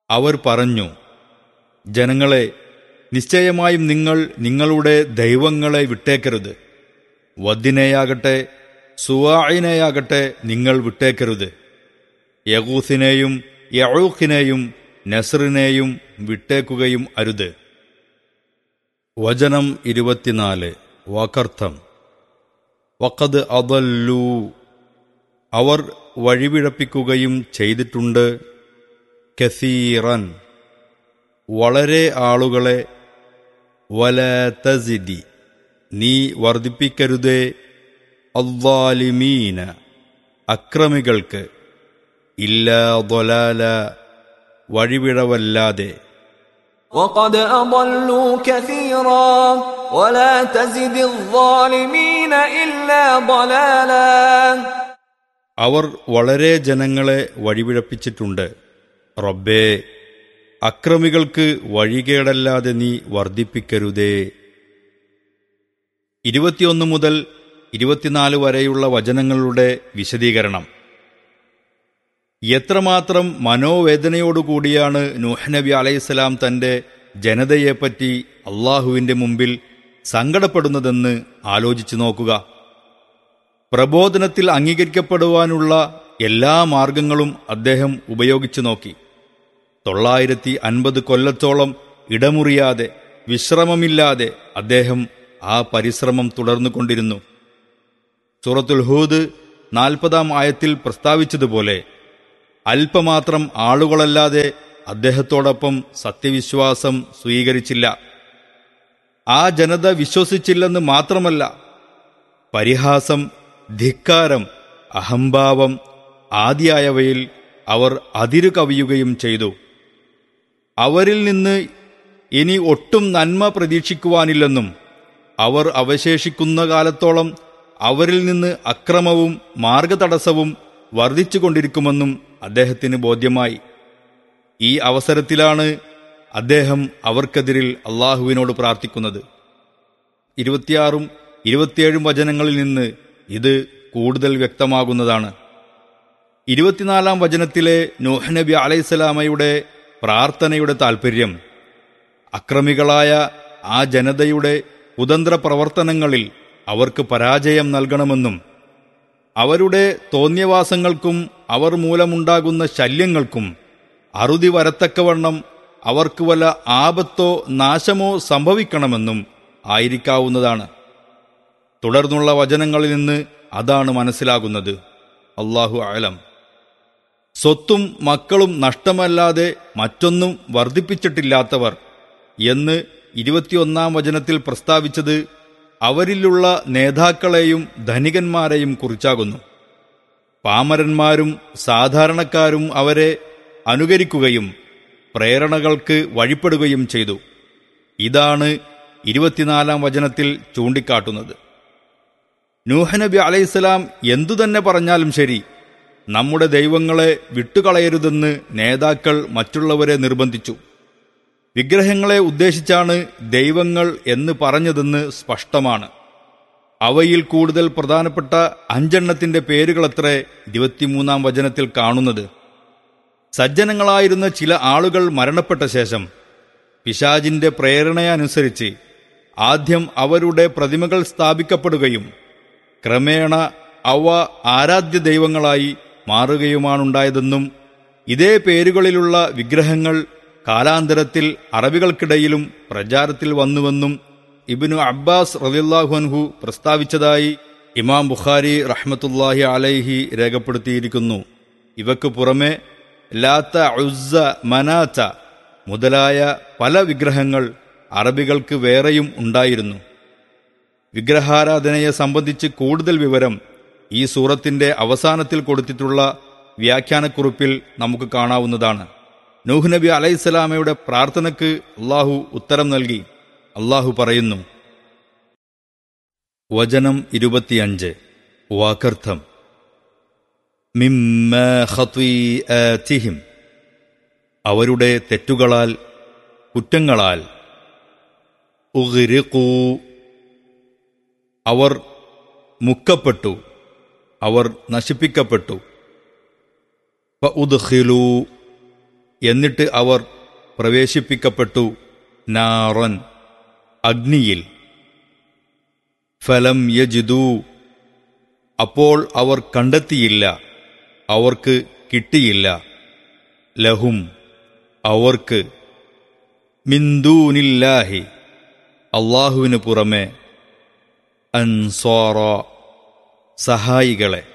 അവർ പറഞ്ഞു ജനങ്ങളെ നിശ്ചയമായും നിങ്ങൾ നിങ്ങളുടെ ദൈവങ്ങളെ വിട്ടേക്കരുത് വദ്ദിനെയാകട്ടെ സുവായിനെയാകട്ടെ നിങ്ങൾ വിട്ടേക്കരുത് യഗൂസിനെയും യഴൂഖിനെയും നസറിനെയും വിട്ടേക്കുകയും അരുത് വചനം ഇരുപത്തിനാല് വാക്കർത്ഥം വക്കത് അതല്ലൂ അവർ വഴിപിഴപ്പിക്കുകയും ചെയ്തിട്ടുണ്ട് കസീറൻ വളരെ ആളുകളെ വലതസിദി നീ വർദ്ധിപ്പിക്കരുതേ അദ്വാലിമീന അക്രമികൾക്ക് ഇല്ലാ തൊലാല വഴിവിഴവല്ലാതെ وقد أضلوا كثيرا ولا تزد الظالمين إلا ضلالا അവർ വളരെ ജനങ്ങളെ വഴിപിഴപ്പിച്ചിട്ടുണ്ട് റബ്ബേ അക്രമികൾക്ക് വഴികേടല്ലാതെ നീ വർദ്ധിപ്പിക്കരുതേ ഇരുപത്തിയൊന്ന് മുതൽ ഇരുപത്തിനാല് വരെയുള്ള വചനങ്ങളുടെ വിശദീകരണം എത്രമാത്രം മനോവേദനയോടുകൂടിയാണ് നൂഹ് നബി അലൈഹിസ്സലാം തന്റെ ജനതയെപ്പറ്റി അള്ളാഹുവിന്റെ മുമ്പിൽ സങ്കടപ്പെടുന്നതെന്ന് ആലോചിച്ചു നോക്കുക പ്രബോധനത്തിൽ അംഗീകരിക്കപ്പെടുവാനുള്ള എല്ലാ മാർഗങ്ങളും അദ്ദേഹം ഉപയോഗിച്ചു നോക്കി തൊള്ളായിരത്തി അൻപത് കൊല്ലത്തോളം ഇടമുറിയാതെ വിശ്രമമില്ലാതെ അദ്ദേഹം ആ പരിശ്രമം തുടർന്നുകൊണ്ടിരുന്നു സൂറത്തുൽ ഹൂദ് നാൽപ്പതാം ആയത്തിൽ പ്രസ്താവിച്ചതുപോലെ അല്പമാത്രം ആളുകളല്ലാതെ അദ്ദേഹത്തോടൊപ്പം സത്യവിശ്വാസം സ്വീകരിച്ചില്ല ആ ജനത വിശ്വസിച്ചില്ലെന്ന് മാത്രമല്ല പരിഹാസം ധിക്കാരം അഹംഭാവം ആദിയായവയിൽ അവർ അതിരു കവിയുകയും ചെയ്തു അവരിൽ നിന്ന് ഇനി ഒട്ടും നന്മ പ്രതീക്ഷിക്കുവാനില്ലെന്നും അവർ അവശേഷിക്കുന്ന കാലത്തോളം അവരിൽ നിന്ന് അക്രമവും മാർഗതടസ്സവും വർദ്ധിച്ചുകൊണ്ടിരിക്കുമെന്നും അദ്ദേഹത്തിന് ബോധ്യമായി ഈ അവസരത്തിലാണ് അദ്ദേഹം അവർക്കെതിരിൽ അള്ളാഹുവിനോട് പ്രാർത്ഥിക്കുന്നത് ഇരുപത്തിയാറും ഇരുപത്തിയേഴും വചനങ്ങളിൽ നിന്ന് ഇത് കൂടുതൽ വ്യക്തമാകുന്നതാണ് ഇരുപത്തിനാലാം വചനത്തിലെ നൂഹ് നബി അലൈഹിസ്സലാമയുടെ പ്രാർത്ഥനയുടെ താൽപ്പര്യം അക്രമികളായ ആ ജനതയുടെ കുതന്ത്ര പ്രവർത്തനങ്ങളിൽ അവർക്ക് പരാജയം നൽകണമെന്നും അവരുടെ തോന്നിയവാസങ്ങൾക്കും അവർ മൂലമുണ്ടാകുന്ന ശല്യങ്ങൾക്കും അറുതി വരത്തക്കവണ്ണം അവർക്ക് വല്ല ആപത്തോ നാശമോ സംഭവിക്കണമെന്നും ആയിരിക്കാവുന്നതാണ് തുടർന്നുള്ള വചനങ്ങളിൽ നിന്ന് അതാണ് മനസ്സിലാകുന്നത് അള്ളാഹു ആലം സ്വത്തും മക്കളും നഷ്ടമല്ലാതെ മറ്റൊന്നും വർദ്ധിപ്പിച്ചിട്ടില്ലാത്തവർ എന്ന് ഇരുപത്തിയൊന്നാം വചനത്തിൽ പ്രസ്താവിച്ചത് അവരിലുള്ള നേതാക്കളെയും ധനികന്മാരെയും കുറിച്ചാകുന്നു പാമരന്മാരും സാധാരണക്കാരും അവരെ അനുകരിക്കുകയും പ്രേരണകൾക്ക് വഴിപ്പെടുകയും ചെയ്തു ഇതാണ് ഇരുപത്തിനാലാം വചനത്തിൽ ചൂണ്ടിക്കാട്ടുന്നത് നൂഹനബി അലൈഹിസ്സലാം എന്തുതന്നെ പറഞ്ഞാലും ശരി നമ്മുടെ ദൈവങ്ങളെ വിട്ടുകളയരുതെന്ന് നേതാക്കൾ മറ്റുള്ളവരെ നിർബന്ധിച്ചു വിഗ്രഹങ്ങളെ ഉദ്ദേശിച്ചാണ് ദൈവങ്ങൾ എന്ന് പറഞ്ഞതെന്ന് സ്പഷ്ടമാണ് അവയിൽ കൂടുതൽ പ്രധാനപ്പെട്ട അഞ്ചെണ്ണത്തിന്റെ പേരുകളത്രേ ഇരുപത്തിമൂന്നാം വചനത്തിൽ കാണുന്നത് സജ്ജനങ്ങളായിരുന്ന ചില ആളുകൾ മരണപ്പെട്ട ശേഷം പിശാജിന്റെ പ്രേരണയനുസരിച്ച് ആദ്യം അവരുടെ പ്രതിമകൾ സ്ഥാപിക്കപ്പെടുകയും ക്രമേണ അവ ആരാധ്യ ദൈവങ്ങളായി മാറുകയുമാണുണ്ടായതെന്നും ഇതേ പേരുകളിലുള്ള വിഗ്രഹങ്ങൾ കാലാന്തരത്തിൽ അറബികൾക്കിടയിലും പ്രചാരത്തിൽ വന്നുവെന്നും ഇബിനു അബ്ബാസ് റലിള്ളാഹുൻഹു പ്രസ്താവിച്ചതായി ഇമാം ബുഖാരി റഹ്മത്തുല്ലാഹി അലൈഹി രേഖപ്പെടുത്തിയിരിക്കുന്നു ഇവക്ക് പുറമെ ലാത്ത ഉസ്സ മനാത്ത മുതലായ പല വിഗ്രഹങ്ങൾ അറബികൾക്ക് വേറെയും ഉണ്ടായിരുന്നു വിഗ്രഹാരാധനയെ സംബന്ധിച്ച് കൂടുതൽ വിവരം ഈ സൂറത്തിന്റെ അവസാനത്തിൽ കൊടുത്തിട്ടുള്ള വ്യാഖ്യാനക്കുറിപ്പിൽ നമുക്ക് കാണാവുന്നതാണ് നൂഹ് നബി അലൈഹിസ്സലാമയുടെ പ്രാർത്ഥനയ്ക്ക് അള്ളാഹു ഉത്തരം നൽകി അള്ളാഹു പറയുന്നു വചനം ഇരുപത്തിയഞ്ച് വാക്കർത്ഥം മിമ്മ ഖത്വീആതിഹിം അവരുടെ തെറ്റുകളാൽ കുറ്റങ്ങളാൽ ഉഗ്രിഖൂ അവർ മുക്കപ്പെട്ടു അവർ നശിപ്പിക്കപ്പെട്ടു ഫഉദ്ഖിലൂ എന്നിട്ട് അവർ പ്രവേശിപ്പിക്കപ്പെട്ടു നാറൻ അഗ്നിയിൽ ഫലം യജിദൂ അപ്പോൾ അവർ കണ്ടെത്തിയില്ല അവർക്ക് കിട്ടിയില്ല ലഹും അവർക്ക് മിന്ദൂനില്ലാഹി അള്ളാഹുവിന് പുറമെ അൻസ്വാറ സഹായികളെ